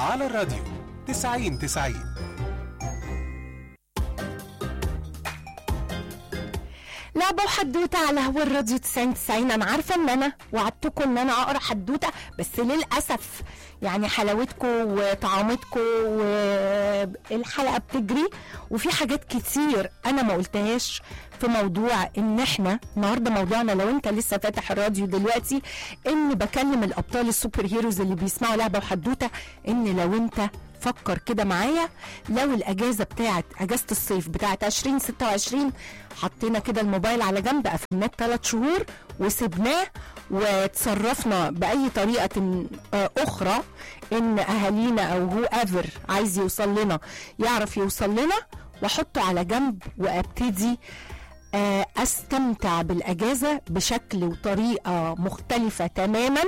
على الراديو 90 90 لعبة وحدوتة على هو الراديو 90 90 أنا عارفة إن أنا وعدتكم إن أنا أقرأ حدوتة بس للأسف يعني حلاوتكم وطعامتكم والحلقة بتجري وفي حاجات كتير أنا ما قلتهاش في موضوع إن إحنا النهاردة موضوعنا لو أنت لسه فاتح الراديو دلوقتي إن بكلم الأبطال السوبر هيروز اللي بيسمعوا لعبة وحدوتة إن لو أنت فكر كده معايا لو الاجازه بتاعت اجازه الصيف بتاعت 2026 حطينا كده الموبايل على جنب قفلناه ثلاث شهور وسبناه وتصرفنا باي طريقه آه، اخرى ان اهالينا او هو ايفر عايز يوصل لنا يعرف يوصل لنا واحطه على جنب وابتدي آه، استمتع بالاجازه بشكل وطريقه مختلفه تماما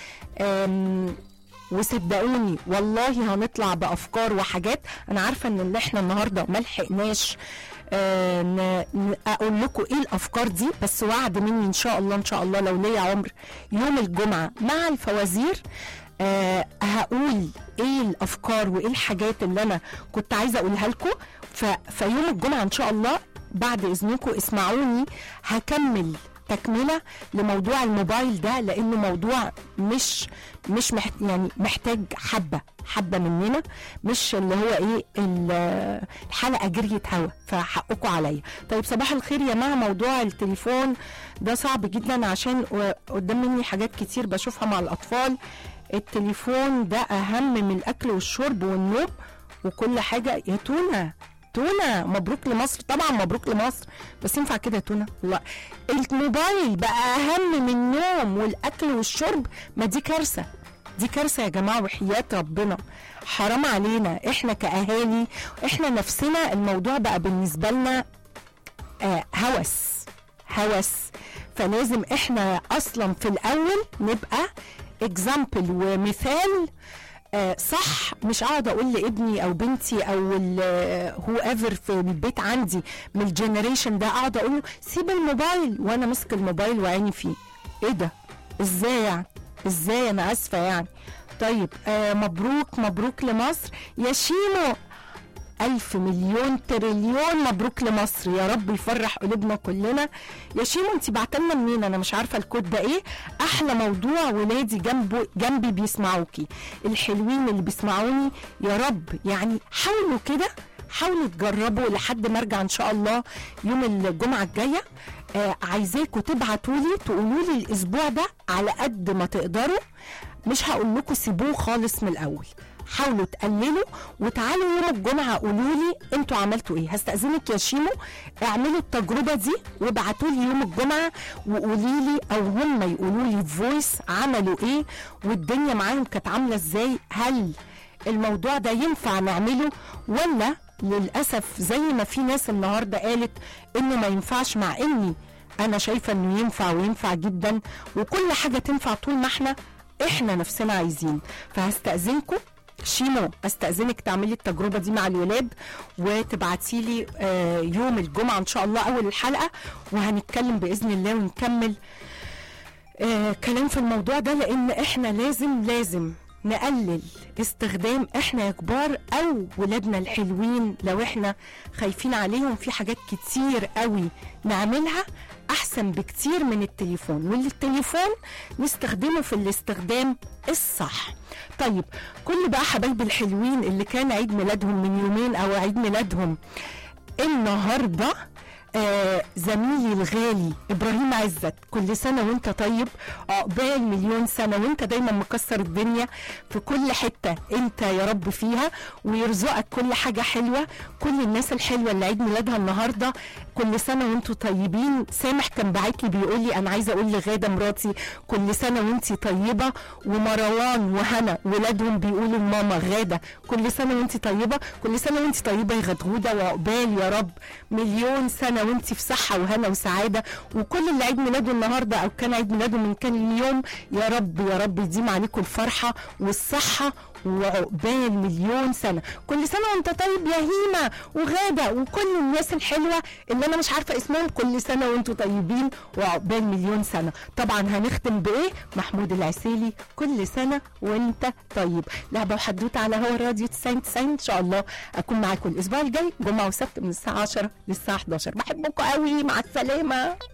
آم، وصدقوني والله هنطلع بافكار وحاجات انا عارفه ان اللي احنا النهارده ما لحقناش آه، ن- ن- اقول لكم ايه الافكار دي بس وعد مني ان شاء الله ان شاء الله لو ليا عمر يوم الجمعه مع الفوازير آه هقول ايه الافكار وايه الحاجات اللي انا كنت عايزه اقولها لكم ف- فيوم الجمعه ان شاء الله بعد اذنكم اسمعوني هكمل تكمله لموضوع الموبايل ده لانه موضوع مش مش محت يعني محتاج حبه حبه مننا مش اللي هو ايه ال- الحلقه جريت هوا فحقكم عليا طيب صباح الخير يا جماعه موضوع التليفون ده صعب جدا عشان قدام مني حاجات كتير بشوفها مع الاطفال التليفون ده اهم من الاكل والشرب والنوم وكل حاجه يا تونه تونه مبروك لمصر طبعا مبروك لمصر بس ينفع كده يا تونه لا الموبايل بقى اهم من النوم والاكل والشرب ما دي كارثه دي كارثه يا جماعه وحياه ربنا حرام علينا احنا كاهالي احنا نفسنا الموضوع بقى بالنسبه لنا آه هوس هوس فلازم احنا اصلا في الاول نبقى اكزامبل ومثال آه صح مش اقعد اقول لابني او بنتي او هو ايفر في البيت عندي من الجنريشن ده اقعد اقول له سيب الموبايل وانا ماسك الموبايل وعيني فيه ايه ده ازاي يعني ازاي انا اسفه يعني طيب آه مبروك مبروك لمصر يا شيمو ألف مليون تريليون مبروك لمصر يا رب يفرح قلوبنا كلنا يا شيمو انت بعتلنا منين انا مش عارفه الكود ده ايه احلى موضوع ولادي جنبه جنبي بيسمعوكي الحلوين اللي بيسمعوني يا رب يعني حاولوا كده حاولوا تجربوا لحد ما ارجع ان شاء الله يوم الجمعه الجايه آه عايزاكم تبعتوا لي تقولوا لي الاسبوع ده على قد ما تقدروا مش هقول لكم سيبوه خالص من الاول حاولوا تقللوا وتعالوا يوم الجمعه قولوا لي انتوا عملتوا ايه هستاذنك يا شيمو اعملوا التجربه دي وابعتوا لي يوم الجمعه وقولي لي او هم يقولوا لي فويس عملوا ايه والدنيا معاهم كانت عامله ازاي هل الموضوع ده ينفع نعمله ولا للاسف زي ما في ناس النهارده قالت انه ما ينفعش مع اني انا شايفه انه ينفع وينفع جدا وكل حاجه تنفع طول ما احنا احنا نفسنا عايزين فهستاذنكم شيمو استاذنك تعملي التجربه دي مع الولاد وتبعتي لي آه يوم الجمعه ان شاء الله اول الحلقه وهنتكلم باذن الله ونكمل آه كلام في الموضوع ده لان احنا لازم لازم نقلل استخدام احنا يا كبار او ولادنا الحلوين لو احنا خايفين عليهم في حاجات كتير قوي نعملها احسن بكتير من التليفون والتليفون نستخدمه في الاستخدام الصح طيب كل بقى حبايبي الحلوين اللي كان عيد ميلادهم من يومين او عيد ميلادهم النهارده آه زميلي الغالي ابراهيم عزت كل سنه وانت طيب عقبال مليون سنه وانت دايما مكسر الدنيا في كل حته انت يا رب فيها ويرزقك كل حاجه حلوه كل الناس الحلوه اللي عيد ميلادها النهارده كل سنه وانتوا طيبين سامح كان باعت لي بيقول لي انا عايزه اقول لغاده مراتي كل سنه وانت طيبه ومروان وهنا ولادهم بيقولوا لماما غاده كل سنه وانت طيبه كل سنه وانت طيبه يا غدغوده وعقبال يا رب مليون سنه وانت في صحه وهنا وسعاده وكل اللي عيد ميلاده النهارده او كان عيد ميلاده من كام يوم يا رب يا رب يديم عليكم الفرحه والصحه وعقبال مليون سنه كل سنه وانت طيب يا هيما وغاده وكل الناس الحلوه اللي انا مش عارفه اسمهم كل سنه وانتم طيبين وعقبال مليون سنه طبعا هنختم بايه محمود العسيلي كل سنه وانت طيب لعبه وحدوته على هوا الراديو 90 90 ان شاء الله اكون معاكم الاسبوع الجاي جمعه وسبت من الساعه 10 للساعه 11 بحبكم قوي مع السلامه